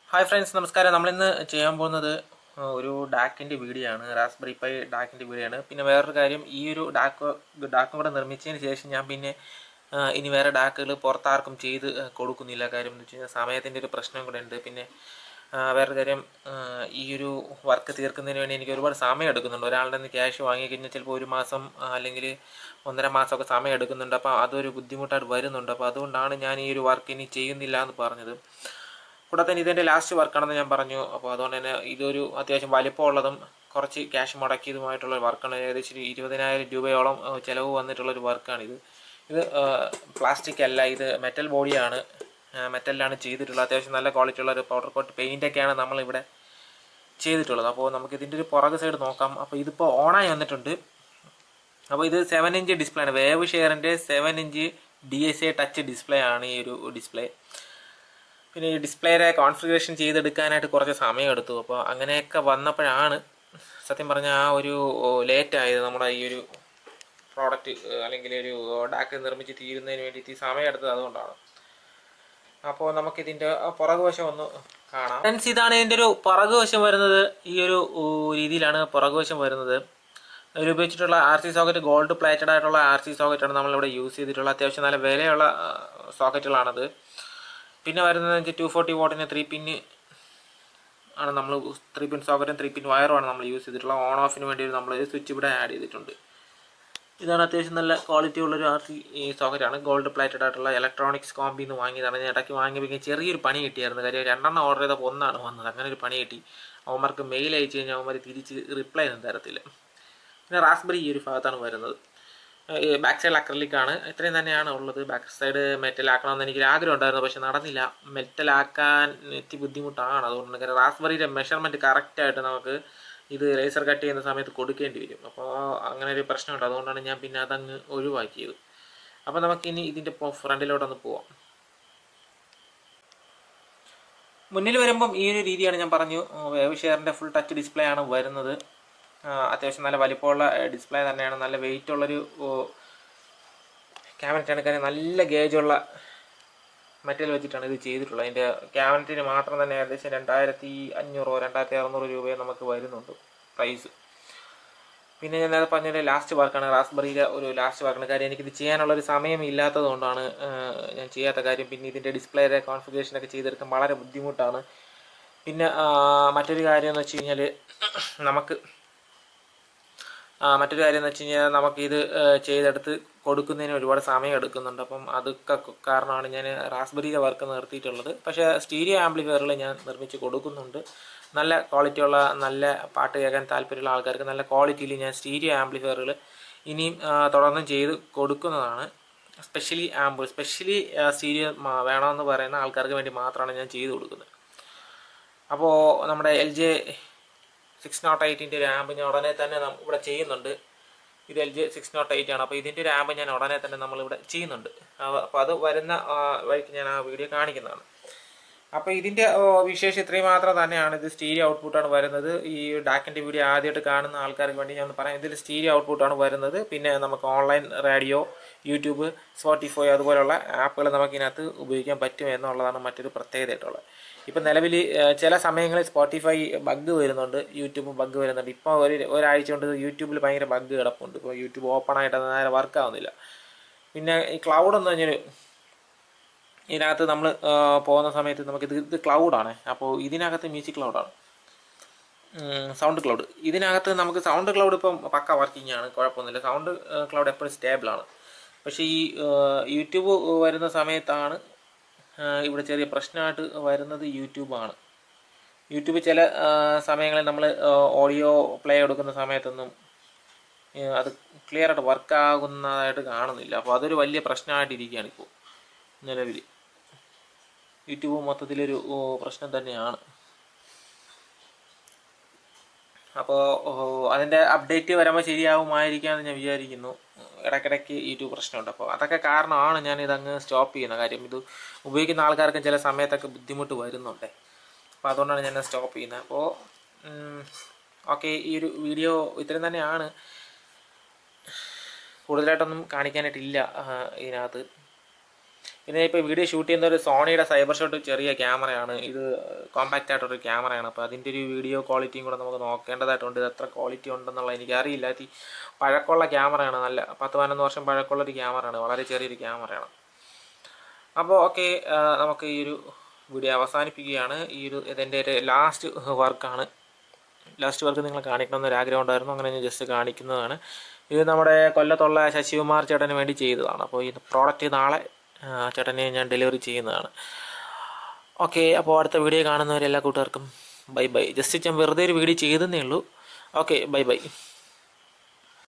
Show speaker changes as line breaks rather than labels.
hi friends നമസ്കാരം നമ്മളിന്ന് ചെയ്യാൻ പോകുന്നത് ആ, ഒരു ഡാക്കിൻ്റെ വീഡിയോ ആണ് റാസ്ബെറി പൈ ഡാക്കിൻ്റെ വീഡിയോ ആണ് പിന്നെ വേറൊരു കാര്യം ഈ ഒരു ഡാക്ക് ഡാക്കും കൂടെ നിർമ്മിച്ചതിന് ശേഷം ഞാൻ പിന്നെ ആ, ഇനി വേറെ ഡാക്കുകൾ പുറത്താർക്കും ചെയ്ത് ആ, കൊടുക്കുന്നില്ല കാര്യം എന്ന് വെച്ച് കഴിഞ്ഞാൽ സമയത്തിൻ്റെ ഒരു പ്രശ്നം കൂടെ ഉണ്ട് പിന്നെ ആ, വേറൊരു കാര്യം ആ, ഈ ഒരു വർക്ക് തീർക്കുന്നതിന് വേണ്ടി എനിക്ക് ഒരുപാട് സമയം എടുക്കുന്നുണ്ട് ഒരാളുടെ നിന്ന് ക്യാഷ് വാങ്ങിക്കഴിഞ്ഞാൽ ചിലപ്പോൾ ഒരു മാസം ആ, അല്ലെങ്കിൽ ഒന്നര മാസമൊക്കെ സമയം എടുക്കുന്നുണ്ട് അപ്പോൾ അതൊരു ബുദ്ധിമുട്ടായിട്ട് വരുന്നുണ്ട് അപ്പോൾ അതുകൊണ്ടാണ് ഞാൻ ഈ ഒരു വർക്ക് ഇനി ചെയ്യുന്നില്ല എന്ന് പറഞ്ഞത് കൂടാതെ തന്നെ ഇതെൻ്റെ ലാസ്റ്റ് വർക്കാണെന്ന് ഞാൻ പറഞ്ഞു അപ്പോൾ അതുകൊണ്ട് തന്നെ ഇതൊരു അത്യാവശ്യം വലിപ്പമുള്ളതും കുറച്ച് ക്യാഷ് മുടക്കിയതുമായിട്ടുള്ള ഒരു വർക്കാണ് ഏകദേശം ഒരു ഇരുപതിനായിരം രൂപയോളം ആ, ചിലവ് വന്നിട്ടുള്ള ഒരു വർക്കാണിത് ഇത് പ്ലാസ്റ്റിക് അല്ല ഇത് മെറ്റൽ ബോഡിയാണ് മെറ്റലിലാണ് ചെയ്തിട്ടുള്ളത് അത്യാവശ്യം നല്ല ക്വാളിറ്റി ഉള്ള ഒരു പൗഡർ കോട്ട് പെയിൻ്റൊക്കെയാണ് നമ്മളിവിടെ ചെയ്തിട്ടുള്ളത് അപ്പോൾ നമുക്ക് ഇതിൻ്റെ ഒരു പുറക് സൈഡ് നോക്കാം അപ്പോൾ ഇതിപ്പോൾ ഓണായി വന്നിട്ടുണ്ട് അപ്പോൾ ഇത് സെവൻ ഇഞ്ച് ഡിസ്പ്ലേ ആണ് വേവ് ഷെയറിൻ്റെ seven inch D S A touch display ആണ് ഈ ഒരു ഡിസ്പ്ലേ പിന്നെ ഈ ഡിസ്പ്ലേയുടെ കോൺഫിഗറേഷൻ ചെയ്തെടുക്കാനായിട്ട് കുറച്ച് സമയം എടുത്തു അപ്പോൾ അങ്ങനെയൊക്കെ വന്നപ്പോഴാണ് സത്യം പറഞ്ഞാൽ ആ ഒരു ലേറ്റ് ആയത് നമ്മുടെ ഈ ഒരു പ്രോഡക്റ്റ് അല്ലെങ്കിൽ ഒരു ഡാക്ക് നിർമ്മിച്ച് തീരുന്നതിന് വേണ്ടിയിട്ട് ഈ സമയം എടുത്തത് അതുകൊണ്ടാണ് അപ്പോൾ നമുക്കിതിൻ്റെ പുറകുവശം ഒന്ന് കാണാം ഫ്രണ്ട്സ് ഇതാണ് ഇതിൻ്റെ ഒരു പുറകുവശം വരുന്നത് ഈ ഒരു ഊ, രീതിയിലാണ് പുറകുവശം വരുന്നത് ഇതിൽ ഉപയോഗിച്ചിട്ടുള്ള R C socket gold plated ആയിട്ടുള്ള ആർ സി സോക്കറ്റാണ് നമ്മളിവിടെ യൂസ് ചെയ്തിട്ടുള്ള അത്യാവശ്യം നല്ല വിലയുള്ള സോക്കറ്റുകളാണത് പിന്നെ വരുന്നത് ടു ഫോർട്ടി വോട്ടിന് ത്രീ പിന്ന് ആണ് നമ്മൾ ത്രീ പിൻ സോക്കറ്റും ത്രീ പിൻ വയറുമാണ് നമ്മൾ യൂസ് ചെയ്തിട്ടുള്ളത് ഓൺ ഓഫിന് വേണ്ടി നമ്മൾ സ്വിച്ച് ഇവിടെ ആഡ് ചെയ്തിട്ടുണ്ട് ഇതാണ് അത്യാവശ്യം നല്ല ക്വാളിറ്റി ഉള്ളൊരു ആർ സി ഈ സോക്കറ്റാണ് ഗോൾഡ് പ്ലേറ്റഡ് ആയിട്ടുള്ള ഇലക്ട്രോണിക്സ് കോമ്പിൽ നിന്ന് വാങ്ങിയതാണ് ഞാൻ ഇടയ്ക്ക് വാങ്ങിയപ്പോൾ ചെറിയൊരു പണി കിട്ടിയായിരുന്നു കാര്യം രണ്ടെണ്ണം ഓർഡർ ചെയ്തപ്പോൾ ഒന്നാണ് വന്നത് അങ്ങനെ ഒരു പണി കിട്ടി അവന്മാർക്ക് മെയിൽ അയച്ചു കഴിഞ്ഞാൽ അവന്മാർ തിരിച്ച് റിപ്ലൈ ഒന്നും തരത്തില്ല പിന്നെ റാസ്ബെറി ഈ ഒരു ഭാഗത്താണ് വരുന്നത് ബാക്ക് സൈഡ് അക്രലിക് ആണ് ഇത്രയും തന്നെയാണ് ഉള്ളത് ബാക്ക് സൈഡ് മെറ്റൽ ആക്കണമെന്ന് എനിക്ക് ആഗ്രഹം ഉണ്ടായിരുന്നു പക്ഷെ നടന്നില്ല മെറ്റൽ ആക്കാൻ എത്തി ബുദ്ധിമുട്ടാണ് അതുകൊണ്ട് തന്നെ റാസ്ബെറിയുടെ മെഷർമെൻറ്റ് കറക്റ്റായിട്ട് നമുക്ക് ഇത് ലേസർ കട്ട് ചെയ്യുന്ന സമയത്ത് കൊടുക്കേണ്ടി വരും അപ്പോൾ അങ്ങനെ ഒരു പ്രശ്നമുണ്ട് അതുകൊണ്ടാണ് ഞാൻ പിന്നെ അതങ്ങ് ഒഴിവാക്കിയത് അപ്പോൾ നമുക്കിനി ഇതിൻ്റെ ഫ്രണ്ടിലോട്ടൊന്ന് പോവാം മുന്നിൽ വരുമ്പം ഈ ഒരു രീതിയാണ് ഞാൻ പറഞ്ഞു വേവ് ഷെയറിൻ്റെ ഫുൾ ടച്ച് ഡിസ്പ്ലേ ആണ് വരുന്നത് ആ, അത്യാവശ്യം നല്ല വലിപ്പമുള്ള ഡിസ്പ്ലേ തന്നെയാണ് നല്ല വെയിറ്റ് ഉള്ളൊരു ക്യാബിനറ്റാണ് കാര്യം നല്ല ഗേജുള്ള മെറ്റൽ വെച്ചിട്ടാണ് ഇത് ചെയ്തിട്ടുള്ളത് അതിൻ്റെ ക്യാബിനറ്റിന് മാത്രം തന്നെ ഏകദേശം രണ്ടായിരത്തി അഞ്ഞൂറോ രണ്ടായിരത്തി അറുന്നൂറ് രൂപയോ നമുക്ക് വരുന്നുണ്ട് പ്രൈസ് പിന്നെ ഞാൻ നേരത്തെ പറഞ്ഞ ലാസ്റ്റ് വർക്കാണ് റാസ്ബെറിയിലെ ഒരു ലാസ്റ്റ് വർക്കാണ് കാര്യം എനിക്കിത് ചെയ്യാനുള്ള ഒരു സമയം ഇല്ലാത്തത് കൊണ്ടാണ് ഞാൻ ചെയ്യാത്ത കാര്യം പിന്നെ ഇതിൻ്റെ ഡിസ്പ്ലേയുടെ കോൺഫിഗറേഷനൊക്കെ ചെയ്തെടുക്കാൻ വളരെ ബുദ്ധിമുട്ടാണ് പിന്നെ ആ, മറ്റൊരു കാര്യം എന്ന് വെച്ച് കഴിഞ്ഞാൽ നമുക്ക് ആ, മറ്റൊരു കാര്യം എന്ന് വെച്ച് കഴിഞ്ഞാൽ നമുക്കിത് ആ, ചെയ്തെടുത്ത് കൊടുക്കുന്നതിന് ഒരുപാട് സമയം എടുക്കുന്നുണ്ട് അപ്പം അതൊക്കെ ക- കാരണമാണ് ഞാൻ റാസ്ബെറിയുടെ വർക്ക് നിർത്തിയിട്ടുള്ളത് പക്ഷേ സ്റ്റീരിയോ ആംപ്ലിഫയറുകൾ ഞാൻ നിർമ്മിച്ച് കൊടുക്കുന്നുണ്ട് നല്ല ക്വാളിറ്റിയുള്ള നല്ല പാട്ട് കേൾക്കാൻ താല്പര്യമുള്ള ആൾക്കാർക്ക് നല്ല ക്വാളിറ്റിയിൽ ഞാൻ സ്റ്റീരിയോ ആംപ്ലിഫയറുകൾ ഇനിയും ആ, തുടർന്നും ചെയ്ത് കൊടുക്കുന്നതാണ് സ്പെഷ്യലി ആംബിൾ സ്പെഷ്യലി സ്റ്റീരിയോ വേണമെന്ന് പറയുന്ന ആൾക്കാർക്ക് വേണ്ടി മാത്രമാണ് ഞാൻ ചെയ്ത് കൊടുക്കുന്നത് അപ്പോൾ നമ്മുടെ എൽ ജെ സിക്സ് നോട്ട് എയ്റ്റിൻ്റെ ഒരു ആമ്പ് ഞാൻ ഉടനെ തന്നെ നം- ഇവിടെ ചെയ്യുന്നുണ്ട് ഇത് L J six nought eight ആണ് അപ്പോൾ ഇതിൻ്റെ ഒരു ആമ്പ് ഞാൻ ഉടനെ തന്നെ നമ്മളിവിടെ ചെയ്യുന്നുണ്ട് അപ്പോൾ അത് വരുന്ന ആ, വഴിക്ക് ഞാൻ ആ വീഡിയോ കാണിക്കുന്നതാണ് അപ്പോൾ ഇതിൻ്റെ ഓ, വിശേഷം ഇത്രയും മാത്രം തന്നെയാണ് ഇത് സ്റ്റീരിയോ ഔട്ട്പുട്ടാണ് വരുന്നത് ഈ ഡാക്കിൻ്റെ വീഡിയോ ആദ്യമായിട്ട് കാണുന്ന ആൾക്കാർക്ക് വേണ്ടി ഞാൻ ഒന്ന് പറയാം ഇതിൽ സ്റ്റീരിയോ ഔട്ട്പുട്ടാണ് വരുന്നത് പിന്നെ നമുക്ക് ഓൺലൈൻ റേഡിയോ യൂട്യൂബ് സ്പോട്ടിഫൈ അതുപോലുള്ള ആപ്പുകൾ നമുക്ക് ഇതിനകത്ത് ഉപയോഗിക്കാൻ പറ്റും എന്നുള്ളതാണ് മറ്റൊരു പ്രത്യേകതയായിട്ടുള്ളത് ഇപ്പം നിലവിൽ ചില സമയങ്ങളിൽ സ്പോട്ടിഫൈ ബഗ് വരുന്നുണ്ട് യൂട്യൂബ് ബഗ് വരുന്നുണ്ട് ഇപ്പോൾ ഒരു ഒരാഴ്ച കൊണ്ട് യൂട്യൂബിൽ ഭയങ്കര ബഗ് കിടപ്പുണ്ട് ഇപ്പോൾ യൂട്യൂബ് ഓപ്പൺ ആയിട്ട് അത് നേരെ വർക്ക് ആവുന്നില്ല പിന്നെ ഈ ക്ലൗഡ് എന്ന് പറഞ്ഞൊരു ഇതിനകത്ത് നമ്മൾ പോകുന്ന സമയത്ത് നമുക്ക് ഇത് ഇത് ക്ലൗഡാണ് അപ്പോൾ ഇതിനകത്ത് മ്യൂസിക് ക്ലൗഡാണ് സൗണ്ട് ക്ലൗഡ് ഇതിനകത്ത് നമുക്ക് സൗണ്ട് ക്ലൗഡ് ഇപ്പം പക്ക വർക്കിംഗ് ആണ് കുഴപ്പമൊന്നുമില്ല സൗണ്ട് ക്ലൗഡ് എപ്പോഴും സ്റ്റേബിളാണ് പക്ഷേ ഈ യൂട്യൂബ് വരുന്ന സമയത്താണ് ആ, ഇവിടെ ചെറിയ പ്രശ്നമായിട്ട് വരുന്നത് യൂട്യൂബാണ് യൂട്യൂബ് ചില ആ, സമയങ്ങളിൽ നമ്മൾ ഓഡിയോ പ്ലേ എടുക്കുന്ന സമയത്തൊന്നും ഏ, അത് ക്ലിയർ ആയിട്ട് വർക്ക് ആകുന്നതായിട്ട് കാണുന്നില്ല അപ്പോൾ അതൊരു വലിയ പ്രശ്നമായിട്ടിരിക്കുകയാണ് ഇപ്പോൾ നിലവിൽ യൂട്യൂബ് മൊത്തത്തിലൊരു ഓ, പ്രശ്നം തന്നെയാണ് അപ്പോൾ അതിൻ്റെ അപ്ഡേറ്റ് വരുമ്പോൾ ശരിയാവുമായിരിക്കാമെന്ന് ഞാൻ വിചാരിക്കുന്നു ഇടയ്ക്കിടയ്ക്ക് യൂട്യൂബ് പ്രശ്നമുണ്ട് അപ്പോൾ അതൊക്കെ കാരണമാണ് ഞാൻ ഇതങ്ങ് സ്റ്റോപ്പ് ചെയ്യുന്ന കാര്യം ഇത് ഉപയോഗിക്കുന്ന ആൾക്കാർക്കും ചില സമയത്തൊക്കെ ബുദ്ധിമുട്ട് വരുന്നുണ്ട് അപ്പോൾ അതുകൊണ്ടാണ് ഞാൻ സ്റ്റോപ്പ് ചെയ്യുന്നത് അപ്പോൾ ഓക്കെ ഈ ഒരു വീഡിയോ ഇത്രയും തന്നെയാണ് കൂടുതലായിട്ടൊന്നും കാണിക്കാനായിട്ടില്ല ആ, ഇതിനകത്ത് പിന്നെ ഇപ്പോൾ വീഡിയോ ഷൂട്ട് ചെയ്യുന്ന ഒരു സോണിയുടെ സൈബർ ഷോട്ട് ചെറിയ ക്യാമറയാണ് ഇത് കോമ്പാക്റ്റ് ആയിട്ടൊരു ക്യാമറയാണ് അപ്പോൾ അതിൻ്റെ ഒരു വീഡിയോ ക്വാളിറ്റിയും കൂടെ നമുക്ക് നോക്കേണ്ടതായിട്ടുണ്ട് ഇത് എത്ര ക്വാളിറ്റി ഉണ്ടെന്നുള്ള എനിക്കറിയില്ല ഇത് പഴക്കമുള്ള ക്യാമറയാണ് നല്ല പത്ത് പതിനൊന്ന് വർഷം പഴക്കമുള്ള ഒരു ക്യാമറയാണ് വളരെ ചെറിയൊരു ക്യാമറയാണ് അപ്പോൾ ഓക്കെ നമുക്ക് ഈ ഒരു വീഡിയോ അവസാനിപ്പിക്കുകയാണ് ഈ ഒരു ഇതിൻ്റെ ഒരു ലാസ്റ്റ് വർക്കാണ് ലാസ്റ്റ് വർക്ക് നിങ്ങൾ കാണിക്കണമെന്ന് ഒരു ആഗ്രഹം ഉണ്ടായിരുന്നു അങ്ങനെ ഞാൻ ജസ്റ്റ് കാണിക്കുന്നതാണ് ഇത് നമ്മുടെ കൊല്ലത്തുള്ള ശശികുമാർ ചേട്ടന് വേണ്ടി ചെയ്തതാണ് അപ്പോൾ ഈ പ്രോഡക്റ്റ് നാളെ ആ, ചേട്ടനെ ഞാൻ ഡെലിവറി ചെയ്യുന്നതാണ് ഓക്കെ അപ്പോൾ അടുത്ത വീഡിയോ കാണുന്നവരെല്ലാ കൂട്ടുകാർക്കും ബൈ ബൈ ജസ്റ്റ് ഞാൻ വെറുതെ ഒരു വീഡിയോ ചെയ്തെന്നേ ഉള്ളൂ ഓക്കെ ബൈ ബൈ